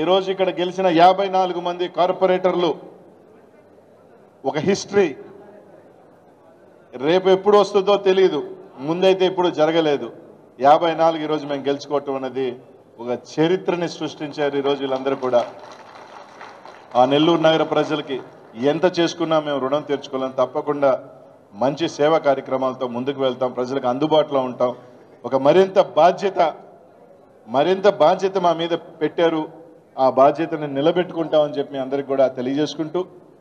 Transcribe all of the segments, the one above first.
ఈరోజు ఇక్కడ గెలిచిన యాభై నాలుగు మంది కార్పొరేటర్లు ఒక హిస్టరీ రేపు ఎప్పుడు వస్తుందో తెలియదు ముందైతే ఇప్పుడు జరగలేదు యాభై నాలుగు ఈరోజు మేము గెలుచుకోవటం అనేది ఒక చరిత్రని సృష్టించారు ఈరోజు వీళ్ళందరూ కూడా ఆ నెల్లూరు నగర ప్రజలకి ఎంత చేసుకున్నా మేము రుణం తీర్చుకోలేం తప్పకుండా మంచి సేవా కార్యక్రమాలతో ముందుకు వెళ్తాం ప్రజలకు అందుబాటులో ఉంటాం ఒక మరింత బాధ్యత మరింత బాధ్యత మా మీద పెట్టారు ఆ బాధ్యతని నిలబెట్టుకుంటామని చెప్పి మీ అందరికి కూడా తెలియజేసుకుంటూ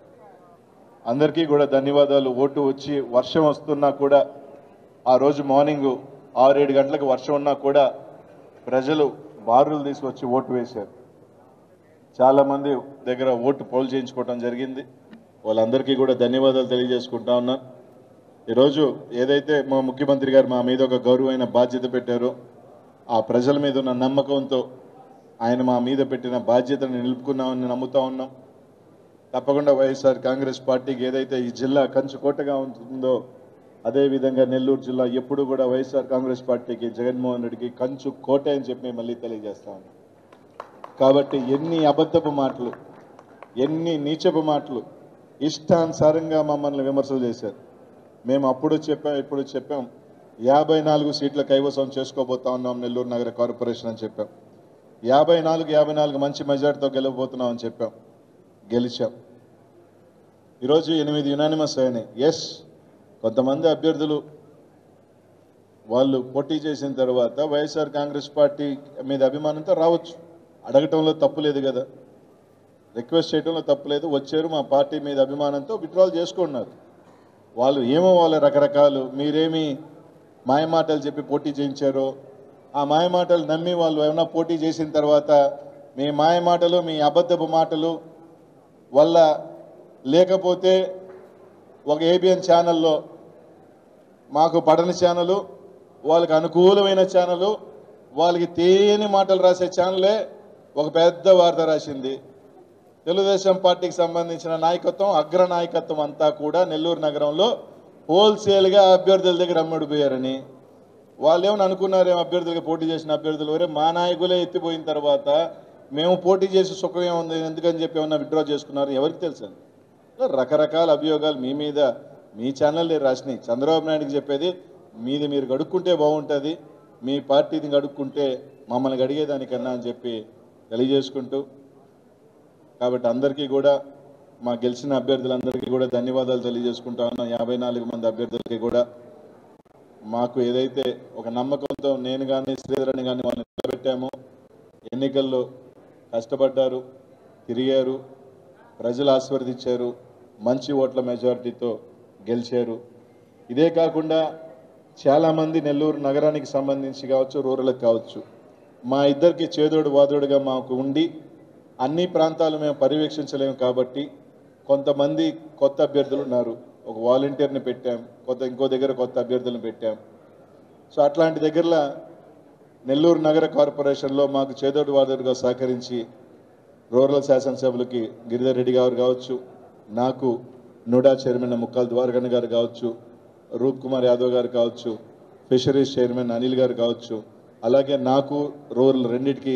అందరికీ కూడా ధన్యవాదాలు ఓటు వచ్చి వర్షం వస్తున్నా కూడా ఆ రోజు మార్నింగ్ ఆరేడు గంటలకు వర్షం ఉన్నా కూడా ప్రజలు బారులు తీసుకొచ్చి ఓటు వేశారు చాలా మంది దగ్గర ఓటు పోల్ చేయించుకోవడం జరిగింది వాళ్ళందరికీ కూడా ధన్యవాదాలు తెలియజేసుకుంటా ఉన్నాను ఈరోజు ఏదైతే మా ముఖ్యమంత్రి గారు మా మీద ఒక గౌరవమైన బాధ్యత పెట్టారో ఆ ప్రజల మీద ఉన్న నమ్మకంతో ఆయన మా మీద పెట్టిన బాధ్యతను నిలుపుకున్నామని నమ్ముతా ఉన్నాం తప్పకుండా వైఎస్ఆర్ కాంగ్రెస్ పార్టీకి ఏదైతే ఈ జిల్లా కంచుకోటగా ఉంటుందో అదేవిధంగా నెల్లూరు జిల్లా ఎప్పుడు కూడా వైఎస్ఆర్ కాంగ్రెస్ పార్టీకి జగన్మోహన్ రెడ్డికి కంచు కోట అని చెప్పి మేము మళ్ళీ తెలియజేస్తా ఉన్నాం కాబట్టి ఎన్ని అబద్ధపు మాటలు ఎన్ని నీచపు మాటలు ఇష్టానుసారంగా మమ్మల్ని విమర్శలు చేశారు మేము అప్పుడు చెప్పాం ఇప్పుడు చెప్పాం యాభై నాలుగు సీట్ల కైవసం చేసుకోబోతా ఉన్నాం నెల్లూరు నగర కార్పొరేషన్ అని చెప్పాం యాభై నాలుగు యాభై నాలుగు మంచి మెజార్టీతో గెలవబోతున్నాం అని చెప్పాం గెలిచాం ఈరోజు ఎనిమిది యునానిమస్ అయినాయి ఎస్ కొంతమంది అభ్యర్థులు వాళ్ళు పోటీ చేసిన తర్వాత వైఎస్ఆర్ కాంగ్రెస్ పార్టీ మీద అభిమానంతో రావచ్చు అడగటంలో తప్పు లేదు కదా రిక్వెస్ట్ చేయడంలో తప్పు లేదు వచ్చారు మా పార్టీ మీద అభిమానంతో విత్డ్రాల్ చేసుకున్నారు వాళ్ళు ఏమో వాళ్ళ రకరకాలు మీరేమి మాయమాటలు చెప్పి పోటీ చేయించారో ఆ మాయమాటలు నమ్మి వాళ్ళు ఏమైనా పోటీ చేసిన తర్వాత మీ మాయమాటలు మీ అబద్ధపు మాటలు వల్ల లేకపోతే ఒక ఏబిఎన్ ఛానల్లో మాకు పడని ఛానలు వాళ్ళకి అనుకూలమైన ఛానలు వాళ్ళకి తేని మాటలు రాసే ఛానలే ఒక పెద్ద వార్త రాసింది తెలుగుదేశం పార్టీకి సంబంధించిన నాయకత్వం అగ్ర నాయకత్వం అంతా కూడా నెల్లూరు నగరంలో హోల్సేల్గా అభ్యర్థుల దగ్గర అమ్ముడిపోయారని వాళ్ళు ఏమని అనుకున్నారేమో అభ్యర్థులుగా పోటీ చేసిన అభ్యర్థులు వరే మా నాయకులే ఎత్తిపోయిన తర్వాత మేము పోటీ చేసి సుఖం ఏముంది ఎందుకని చెప్పి ఏమన్నా విత్డ్రా చేసుకున్నారు ఎవరికి తెలుసు రకరకాల అభియోగాలు మీ మీద మీ ఛానల్ రాసినాయి చంద్రబాబు నాయుడుకి చెప్పేది మీది మీరు గడుక్కుంటే బాగుంటుంది మీ పార్టీని గడుక్కుంటే మమ్మల్ని గడిగేదానికన్నా అని చెప్పి తెలియజేసుకుంటూ కాబట్టి అందరికీ కూడా మా గెలిచిన అభ్యర్థులందరికీ కూడా ధన్యవాదాలు తెలియజేసుకుంటా ఉన్నాం యాభై నాలుగు మంది అభ్యర్థులకి కూడా మాకు ఏదైతే ఒక నమ్మకంతో నేను కానీ శ్రీధరని కానీ వాళ్ళని నిలబెట్టామో ఎన్నికల్లో కష్టపడ్డారు తిరిగారు ప్రజలు ఆశీర్వదించారు మంచి ఓట్ల మెజారిటీతో గెలిచారు ఇదే కాకుండా చాలామంది నెల్లూరు నగరానికి సంబంధించి కావచ్చు రూరల్కి కావచ్చు మా ఇద్దరికి చేదోడు వాదోడుగా మాకు ఉండి అన్ని ప్రాంతాలు మేము పర్యవేక్షించలేము కాబట్టి కొంతమంది కొత్త అభ్యర్థులు ఉన్నారు ఒక వాలంటీర్ని పెట్టాం కొత్త ఇంకో దగ్గర కొత్త అభ్యర్థులను పెట్టాం సో అట్లాంటి దగ్గరలో నెల్లూరు నగర కార్పొరేషన్లో మాకు చేదోడు వాదోడుగా సహకరించి రూరల్ శాసనసభ్యులకి గిరిధర్ రెడ్డి గారు కావచ్చు నాకు నూడా చైర్మన్ ముక్కాల ద్వారగణ గారు కావచ్చు రూప్ కుమార్ యాదవ్ గారు కావచ్చు ఫిషరీస్ చైర్మన్ అనిల్ గారు కావచ్చు అలాగే నాకు రూరల్ రెండింటికి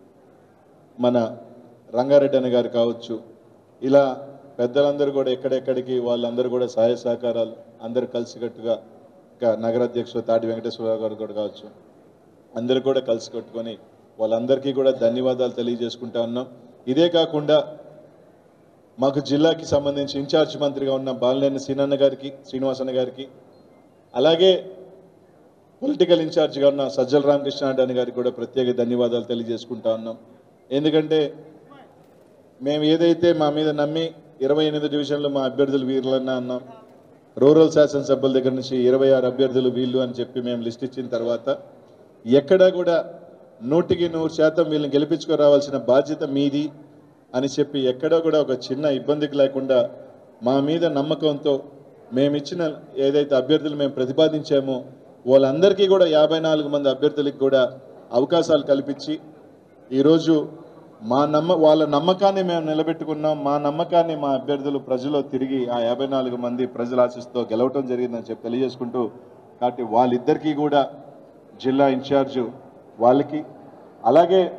మన రంగారెడ్డి అన్న గారు కావచ్చు ఇలా పెద్దలందరూ కూడా ఎక్కడెక్కడికి వాళ్ళందరూ కూడా సహాయ సహకారాలు అందరూ కలిసికట్టుగా ఇంకా నగరాధ్యక్షుడు తాటి వెంకటేశ్వరరావు గారు కూడా కావచ్చు అందరూ కూడా కలిసి కట్టుకొని వాళ్ళందరికీ కూడా ధన్యవాదాలు తెలియజేసుకుంటా ఉన్నాం ఇదే కాకుండా మాకు జిల్లాకి సంబంధించి ఇన్ఛార్జ్ మంత్రిగా ఉన్న బాలినేని సీనన్న గారికి శ్రీనివాసన్న గారికి అలాగే పొలిటికల్ ఇన్ఛార్జిగా ఉన్న సజ్జల రామకృష్ణారెడ్డి గారికి కూడా ప్రత్యేక ధన్యవాదాలు తెలియజేసుకుంటా ఉన్నాం ఎందుకంటే మేము ఏదైతే మా మీద నమ్మి ఇరవై ఎనిమిది డివిజన్లు మా అభ్యర్థులు వీరులన్నా అన్నాం రూరల్ శాసనసభ్యుల దగ్గర నుంచి ఇరవై ఆరు అభ్యర్థులు వీళ్ళు అని చెప్పి మేము లిస్ట్ ఇచ్చిన తర్వాత ఎక్కడా కూడా నూటికి నూరు శాతం వీళ్ళని గెలిపించుకురావాల్సిన బాధ్యత మీది అని చెప్పి ఎక్కడా కూడా ఒక చిన్న ఇబ్బందికి లేకుండా మా మీద నమ్మకంతో మేము ఇచ్చిన ఏదైతే అభ్యర్థులు మేము ప్రతిపాదించామో వాళ్ళందరికీ కూడా యాభై నాలుగు మంది అభ్యర్థులకు కూడా అవకాశాలు కల్పించి ఈరోజు మా నమ్మ వాళ్ళ నమ్మకాన్ని మేము నిలబెట్టుకున్నాం మా నమ్మకాన్ని మా అభ్యర్థులు ప్రజల్లో తిరిగి ఆ యాభై నాలుగు మంది ప్రజల ఆశీస్సుతో గెలవటం జరిగిందని చెప్పి తెలియజేసుకుంటూ కాబట్టి వాళ్ళిద్దరికీ కూడా జిల్లా ఇన్ఛార్జ్ వాళ్ళకి అలాగే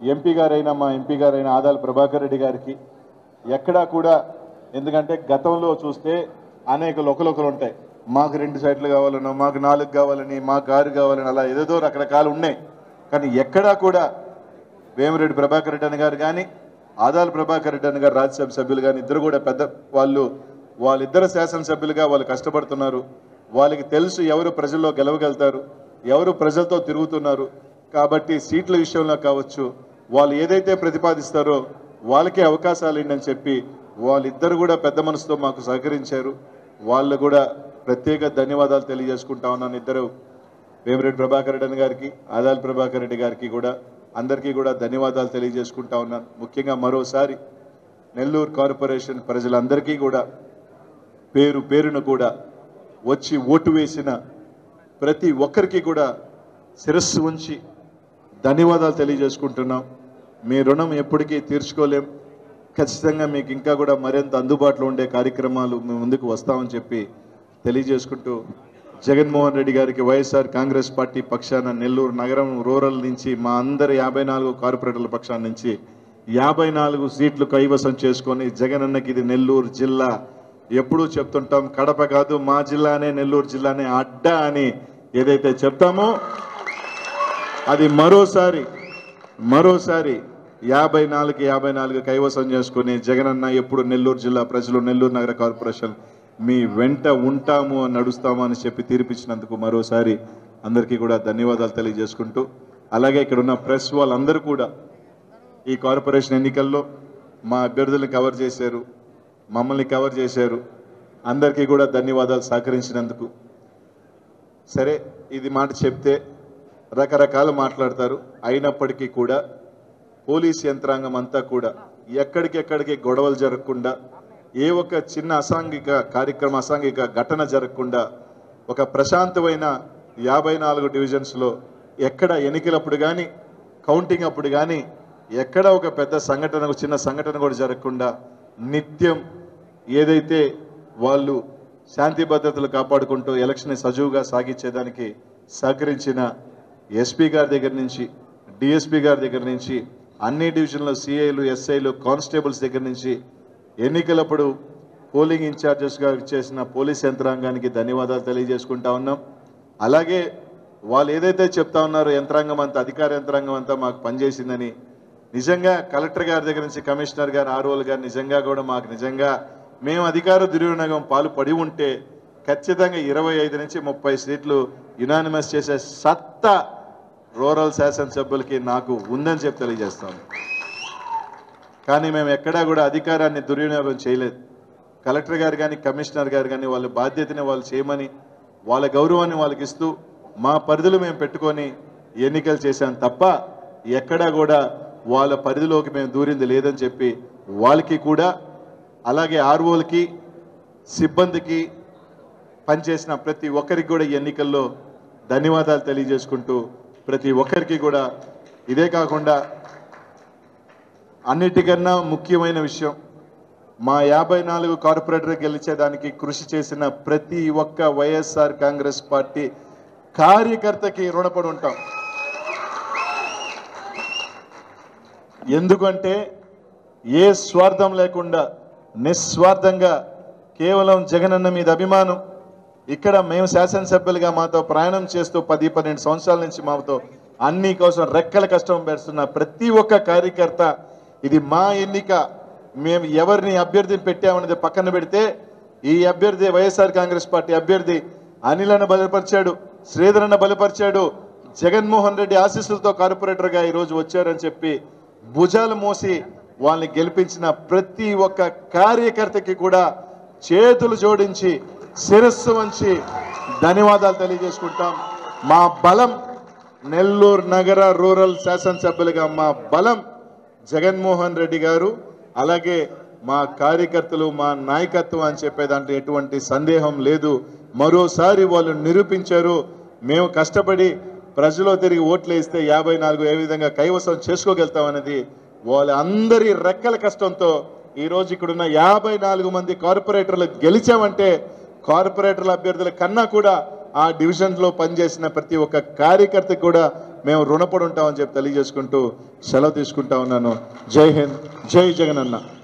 ఎంపీ గారైన మా ఎంపీ గారైన ఆదాల ప్రభాకర్ రెడ్డి గారికి ఎక్కడా కూడా ఎందుకంటే గతంలో చూస్తే అనేక లొకలొకలు ఉంటాయి మాకు రెండు సైట్లు కావాలనో మాకు నాలుగు కావాలని మాకు ఆరు కావాలని అలా ఏదేదో రకరకాలు ఉన్నాయి కానీ ఎక్కడా కూడా వేమిరెడ్డి ప్రభాకర్ రెడ్డి అని గారు కానీ ఆదాల ప్రభాకర్ రెడ్డి అని గారు రాజ్యసభ సభ్యులు కానీ ఇద్దరు కూడా పెద్ద వాళ్ళు వాళ్ళిద్దరు శాసనసభ్యులుగా వాళ్ళు కష్టపడుతున్నారు వాళ్ళకి తెలుసు ఎవరు ప్రజల్లో గెలవగలుగుతారు ఎవరు ప్రజలతో తిరుగుతున్నారు కాబట్టి సీట్ల విషయంలో కావచ్చు వాళ్ళు ఏదైతే ప్రతిపాదిస్తారో వాళ్ళకే అవకాశాలు ఇవ్వండి చెప్పి వాళ్ళిద్దరు కూడా పెద్ద మనసుతో మాకు సహకరించారు వాళ్ళు కూడా ప్రత్యేక ధన్యవాదాలు తెలియజేసుకుంటా ఉన్నాను ఇద్దరు వేమిరెడ్డి ప్రభాకర్ రెడ్డి గారికి ఆదాల్ ప్రభాకర్ రెడ్డి గారికి కూడా అందరికీ కూడా ధన్యవాదాలు తెలియజేసుకుంటా ఉన్నాను ముఖ్యంగా మరోసారి నెల్లూరు కార్పొరేషన్ ప్రజలందరికీ కూడా పేరు పేరును కూడా వచ్చి ఓటు వేసిన ప్రతి ఒక్కరికి కూడా శిరస్సు ఉంచి ధన్యవాదాలు తెలియజేసుకుంటున్నాం మీ రుణం ఎప్పటికీ తీర్చుకోలేం ఖచ్చితంగా మీకు ఇంకా కూడా మరింత అందుబాటులో ఉండే కార్యక్రమాలు మీ ముందుకు వస్తామని చెప్పి తెలియజేసుకుంటూ జగన్మోహన్ రెడ్డి గారికి వైఎస్ఆర్ కాంగ్రెస్ పార్టీ పక్షాన నెల్లూరు నగరం రూరల్ నుంచి మా అందరి యాభై నాలుగు కార్పొరేటర్ల పక్షాన నుంచి యాభై నాలుగు సీట్లు కైవసం చేసుకొని జగనన్నకి ఇది నెల్లూరు జిల్లా ఎప్పుడూ చెప్తుంటాం కడప కాదు మా జిల్లానే నెల్లూరు జిల్లానే అడ్డా అని ఏదైతే చెప్తామో అది మరోసారి మరోసారి యాభై నాలుగు యాభై నాలుగు కైవసం చేసుకుని జగనన్న ఎప్పుడు నెల్లూరు జిల్లా ప్రజలు నెల్లూరు నగర కార్పొరేషన్ మీ వెంట ఉంటాము అని నడుస్తాము అని చెప్పి తీర్పిచ్చినందుకు మరోసారి అందరికీ కూడా ధన్యవాదాలు తెలియజేసుకుంటూ అలాగే ఇక్కడ ఉన్న ప్రెస్ వాళ్ళందరూ కూడా ఈ కార్పొరేషన్ ఎన్నికల్లో మా అభ్యర్థుల్ని కవర్ చేశారు మమ్మల్ని కవర్ చేశారు అందరికీ కూడా ధన్యవాదాలు సహకరించినందుకు సరే ఇది మాట చెప్తే రకరకాలు మాట్లాడతారు అయినప్పటికీ కూడా పోలీస్ యంత్రాంగం అంతా కూడా ఎక్కడికెక్కడికి గొడవలు జరగకుండా ఏ ఒక్క చిన్న అసాంఘిక కార్యక్రమం అసాంఘిక ఘటన జరగకుండా ఒక ప్రశాంతమైన యాభై నాలుగు డివిజన్స్లో ఎక్కడ ఎన్నికలప్పుడు కానీ కౌంటింగ్ అప్పుడు కానీ ఎక్కడ ఒక పెద్ద సంఘటన ఒక చిన్న సంఘటన కూడా జరగకుండా నిత్యం ఏదైతే వాళ్ళు శాంతి భద్రతలు కాపాడుకుంటూ ఎలక్షన్ సజువుగా సాగించేదానికి సహకరించిన ఎస్పీ గారి దగ్గర నుంచి డిఎస్పీ గారి దగ్గర నుంచి అన్ని డివిజన్లో సిఐలు ఎస్ఐలు కానిస్టేబుల్స్ దగ్గర నుంచి ఎన్నికలప్పుడు పోలింగ్ ఇన్ఛార్జెస్గా చేసిన పోలీస్ యంత్రాంగానికి ధన్యవాదాలు తెలియజేసుకుంటా ఉన్నాం అలాగే వాళ్ళు ఏదైతే చెప్తా ఉన్నారో యంత్రాంగం అంతా అధికార యంత్రాంగం అంతా మాకు పనిచేసిందని నిజంగా కలెక్టర్ గారి దగ్గర నుంచి కమిషనర్ గారు ఆర్ఓల్ గారు నిజంగా కూడా మాకు నిజంగా మేము అధికార దుర్వినియోగం పాలు పడి ఉంటే ఖచ్చితంగా ఇరవై ఐదు నుంచి ముప్పై సీట్లు యునానిమస్ చేసే సత్తా రూరల్ శాసనసభ్యులకి నాకు ఉందని చెప్పి తెలియజేస్తాను కానీ మేము ఎక్కడా కూడా అధికారాన్ని దుర్వినియోగం చేయలేదు కలెక్టర్ గారు కానీ కమిషనర్ గారు కానీ వాళ్ళ బాధ్యతని వాళ్ళు చేయమని వాళ్ళ గౌరవాన్ని వాళ్ళకి ఇస్తూ మా పరిధులు మేము పెట్టుకొని ఎన్నికలు చేశాం తప్ప ఎక్కడా కూడా వాళ్ళ పరిధిలోకి మేము దూరింది లేదని చెప్పి వాళ్ళకి కూడా అలాగే ఆర్ఓలకి సిబ్బందికి పనిచేసిన ప్రతి ఒక్కరికి కూడా ఈ ఎన్నికల్లో ధన్యవాదాలు తెలియజేసుకుంటూ ప్రతి ఒక్కరికి కూడా ఇదే కాకుండా అన్నిటికన్నా ముఖ్యమైన విషయం మా యాభై నాలుగు కార్పొరేటర్ గెలిచేదానికి కృషి చేసిన ప్రతి ఒక్క వైఎస్ఆర్ కాంగ్రెస్ పార్టీ కార్యకర్తకి రుణపడి ఉంటాం ఎందుకంటే ఏ స్వార్థం లేకుండా నిస్వార్థంగా కేవలం జగనన్న మీద అభిమానం ఇక్కడ మేము శాసనసభ్యులుగా మాతో ప్రయాణం చేస్తూ పది పన్నెండు సంవత్సరాల నుంచి మాతో అన్ని కోసం రెక్కల కష్టం పెడుతున్న ప్రతి ఒక్క కార్యకర్త ఇది మా ఎన్నిక మేము ఎవరిని అభ్యర్థిని పెట్టామనేది పక్కన పెడితే ఈ అభ్యర్థి వైఎస్ఆర్ కాంగ్రెస్ పార్టీ అభ్యర్థి అనిలను బలపరిచాడు శ్రీధరన్న బలపరిచాడు జగన్మోహన్ రెడ్డి ఆశీస్సులతో కార్పొరేటర్గా ఈరోజు వచ్చారని చెప్పి భుజాలు మోసి వాళ్ళని గెలిపించిన ప్రతి ఒక్క కార్యకర్తకి కూడా చేతులు జోడించి శిరస్సు వంచి ధన్యవాదాలు తెలియజేసుకుంటాం మా బలం నెల్లూరు నగర రూరల్ శాసనసభ్యులుగా మా బలం జగన్మోహన్ రెడ్డి గారు అలాగే మా కార్యకర్తలు మా నాయకత్వం అని చెప్పే దాంట్లో ఎటువంటి సందేహం లేదు మరోసారి వాళ్ళు నిరూపించారు మేము కష్టపడి ప్రజలో తిరిగి ఓట్లు వేస్తే యాభై నాలుగు ఏ విధంగా కైవసం చేసుకోగలుగుతామనేది వాళ్ళందరి రెక్కల కష్టంతో ఈ రోజు ఇక్కడున్న యాభై నాలుగు మంది కార్పొరేటర్లు గెలిచామంటే కార్పొరేటర్ల అభ్యర్థుల కన్నా కూడా ఆ డివిజన్లో పనిచేసిన ప్రతి ఒక్క కార్యకర్తకు కూడా మేము రుణపడి ఉంటామని చెప్పి తెలియజేసుకుంటూ సెలవు తీసుకుంటా ఉన్నాను జై హింద్ జై జగనన్న